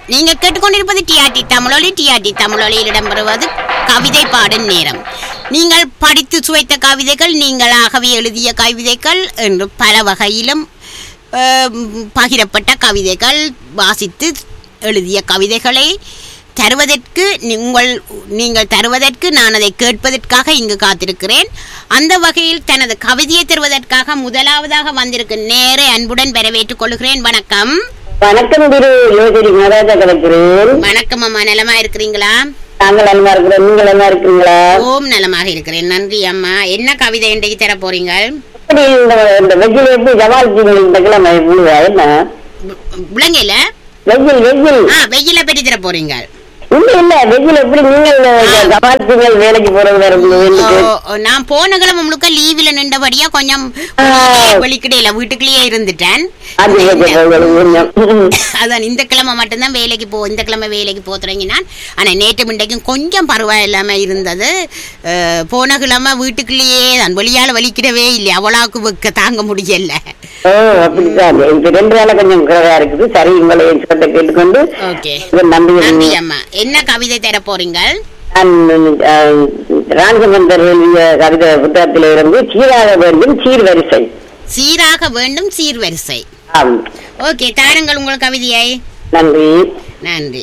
நீங்க கேட்டுக்கொண்டிருப்பது டிஆர்டி தமிழொலி டிஆர்டி தமிழொலியில் இடம்பெறுவது கவிதை பாடும் நேரம் நீங்கள் படித்து சுவைத்த கவிதைகள் நீங்களாகவே எழுதிய கவிதைகள் என்று பல வகையிலும் அஹ், பகிரப்பட்ட கவிதைகள் வாசித்து எழுதிய கவிதைகளை தருவதற்கு நீ- உங்கள் நீங்கள் தருவதற்கு நான் அதை கேட்பதற்காக இங்கு காத்திருக்கிறேன் அந்த வகையில் தனது கவிதையை தருவதற்காக முதலாவதாக வந்திருக்கும் நேரே அன்புடன் வரவேற்றுக் கொள்கிறேன் வணக்கம் வணக்கம் திரு யோசரி மகாராஜா கிடைக்கிறேன் வணக்கம் அம்மா நலமா இருக்கிறீங்களா நாங்கள் நல்லா இருக்கிறோம் நீங்கள் நல்லா இருக்கிறீங்களா ஓம் நலமாக இருக்கிறேன் நன்றி அம்மா என்ன கவிதை இன்றைக்கு தர போறீங்க எப்படி இந்த இந்த வெஜில் எப்படி ஜவால் இந்த கிழமை விழுவா என்ன விளங்கல வெஜில் வெஜில் ஆ வெயில பற்றி தர போறீங்க இல்ல இல்ல வெஜில் எப்படி நீங்கள் ஜவால் நீங்கள் வேலைக்கு போறது வேற ஓ, ஓ, நான் போன கிழமை முழுக்க லீவில் நின்றபடியா கொஞ்சம் ஆ. வெளிக்கிடையில வீட்டுக்குள்ளேயே இருந்துட்டேன் அது கொஞ்சம் அதான் இந்த கிழமை மட்டும்தான் வேலைக்கு போ இந்த கிழமை வேலைக்கு போ தொடங்கினான் ஆனா நேற்று மிண்டைக்கும் கொஞ்சம் பரவாயில்லாம இருந்தது அஹ், போன கிழமை வீட்டுக்குள்ளேயே தான் வெளியால வலிக்கிடவே இல்லை அவ்வளவுக்கு வைக்க தாங்க முடியல ஓ அப்படிதான் எனக்கு ரெண்டு நாளா கொஞ்சம் குறைவா இருக்குது சரி உங்களை என் சொல்ல கேட்டுக்கொண்டு ஓகே இதை நம்பி நன்றி அம்மா என்ன கவிதை தர போறீங்க நான் அஹ், ராமச்சந்திரன் எழுதிய கவிதை புத்தகத்தில இருந்து சீராக வேண்டும் சீர்வரிசை சீராக வேண்டும் சீர்வரிசை ஆம் ஓகே தாருங்கள் உங்கள் கவிதையை நன்றி நன்றி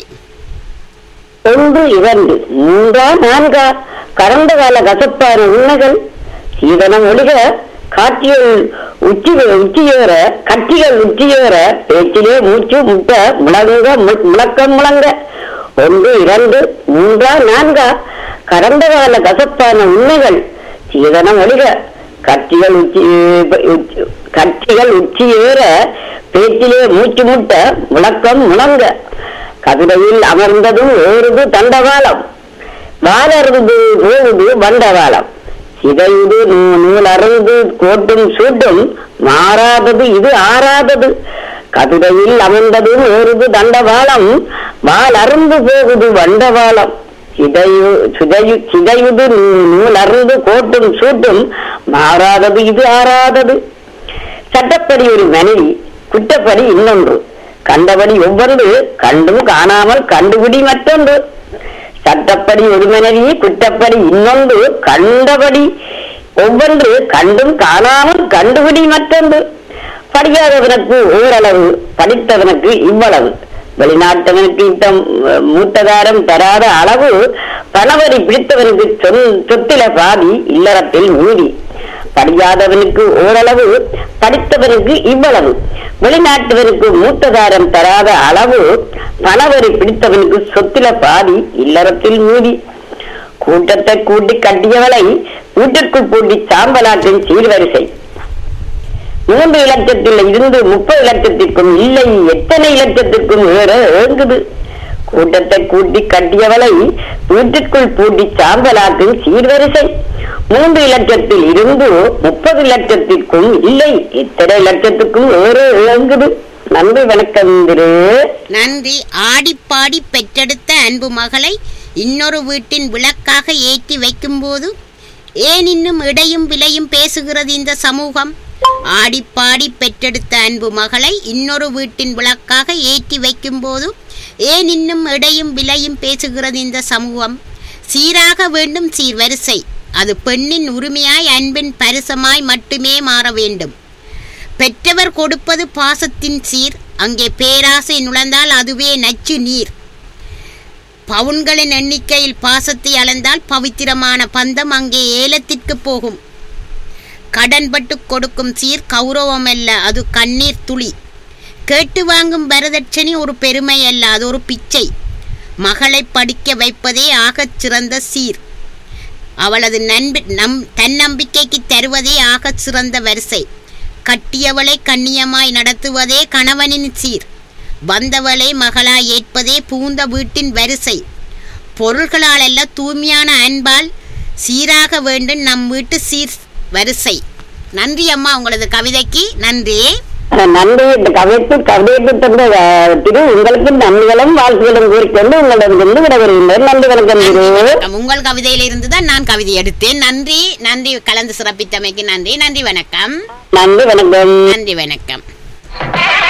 ஒன்று இரண்டு மூன்றா நான்கா கடந்த கால கசப்பான உண்மைகள் சீதனம் ஒழிக காட்சிகள் உச்சி உச்சியேற கட்சிகள் உச்சியேற பேச்சிலே மூச்சு முட்ட முழங்க மு- முழக்கம் முழங்க ஒன்று இரண்டு மூன்றா நான்கா கடந்த கால கசப்பான உண்மைகள் சீதனம் ஒழிக கட்சிகள் உச்சி உச்சி- கட்சிகள் உச்சியேற பேச்சிலே மூச்சு முட்ட முழக்கம் முழங்க கதிரையில் அமர்ந்ததும் ஏறுது தண்டவாளம் வாலருந்து போகுது வண்டவாளம் சிதையுது நூ- நூல் அருந்து கோட்டும் சூட்டும் மாறாதது இது ஆறாதது கதிரையில் அமர்ந்ததும் ஏறுது தண்டவாளம் வால் அருந்து போகுது வண்டவாளம் சிதையு சிதையு சிதையுது நூ- நூல் அருந்து கோட்டும் சூட்டும் மாறாதது இது ஆறாதது சட்டப்படி ஒரு மனைவி குற்றப்படி இன்னொன்று கண்டபடி ஒவ்வொன்று கண்டும் காணாமல் கண்டுபிடி மற்றொன்று சட்டப்படி ஒரு மனைவி குற்றப்படி இன்னொன்று கண்டபடி ஒவ்வொன்று கண்டும் காணாமல் கண்டுபிடி மற்றொன்று படிக்காதவனுக்கு ஓரளவு படித்தவனுக்கு இவ்வளவு வெளிநாட்டவனுக்கு இந்த மூத்ததாரம் தராத அளவு பணவரி பிடித்தவனுக்கு சொல்- சொத்தில பாதி இல்லறத்தில் மீதி படியாதவனுக்கு ஓரளவு படித்தவனுக்கு இவ்வளவு வெளிநாட்டவனுக்கு மூத்ததாரம் தராத அளவு பணவரி பிடித்தவனுக்கு சொத்தில பாதி இல்லறத்தில் மீதி கூட்டத்தை கூட்டி கட்டியவளை வீட்டிற்குள் பூட்டி சாம்பலாற்றின் சீர்வரிசை மூன்று இலட்சத்தில் இருந்து முப்பது லட்சத்திற்கும் இல்லை எத்தனை இலட்சத்திற்கும் ஏற ஏங்குது கூட்டத்தை கூட்டி கட்டியவளை வீட்டிற்குள் பூட்டி சாம்பலாக்கும் சீர்வரிசை மூன்று இலட்சத்தில் இருந்து முப்பது லட்சத்திற்கும் இல்லை எத்தனை லட்சத்துக்கும் ஏற ஏங்குது நன்றி வணக்கம் திரு நன்றி ஆடிப்பாடி பெற்றெடுத்த அன்பு மகளை இன்னொரு வீட்டின் விளக்காக ஏற்றி வைக்கும்போது ஏன் இன்னும் இடையும் விலையும் பேசுகிறது இந்த சமூகம் ஆடிப்பாடி பெற்றெடுத்த அன்பு மகளை இன்னொரு வீட்டின் விளக்காக ஏற்றி வைக்கும்போது ஏன் இன்னும் இடையும் விலையும் பேசுகிறது இந்த சமூகம் சீராக வேண்டும் சீர்வரிசை அது பெண்ணின் உரிமையாய் அன்பின் பரிசமாய் மட்டுமே மாற வேண்டும் பெற்றவர் கொடுப்பது பாசத்தின் சீர் அங்கே பேராசை நுழைந்தால் அதுவே நச்சு நீர் பவுன்களின் எண்ணிக்கையில் பாசத்தை அளந்தால் பவித்திரமான பந்தம் அங்கே ஏலத்திற்கு போகும் கடன்பட்டு கொடுக்கும் சீர் கௌரவம் அல்ல அது கண்ணீர் துளி கேட்டு வாங்கும் வரதட்சணை ஒரு பெருமை அல்ல அது ஒரு பிச்சை மகளை படிக்க வைப்பதே ஆகச் சிறந்த சீர் அவளது நன்பி நம் தன்னம்பிக்கைக்கு தருவதே ஆகச் சிறந்த வரிசை கட்டியவளை கண்ணியமாய் நடத்துவதே கணவனின் சீர் வந்தவளை மகளாய் ஏற்பதே பூந்த வீட்டின் வரிசை பொருள்களால் அல்ல தூய்மையான அன்பால் சீராக வேண்டும் நம் வீட்டு சீர் வரிசை நன்றி அம்மா உங்களது கவிதைக்கு நன்றி நன்றி இந்த கவிதைக்கு கவிதைக்கு தந்த அஹ், திரு உங்களுக்கு நன்றிகளும் வாழ்த்துகளும் கூறிக்கொண்டு உங்களிடமிருந்து விடைபெறுகின்றேன் நன்றி வணக்கம் திரு உங்கள் கவிதையிலிருந்து தான் நான் கவிதை எடுத்தேன் நன்றி நன்றி கலந்து சிறப்பித்தமைக்கு நன்றி நன்றி வணக்கம் நன்றி வணக்கம் நன்றி வணக்கம்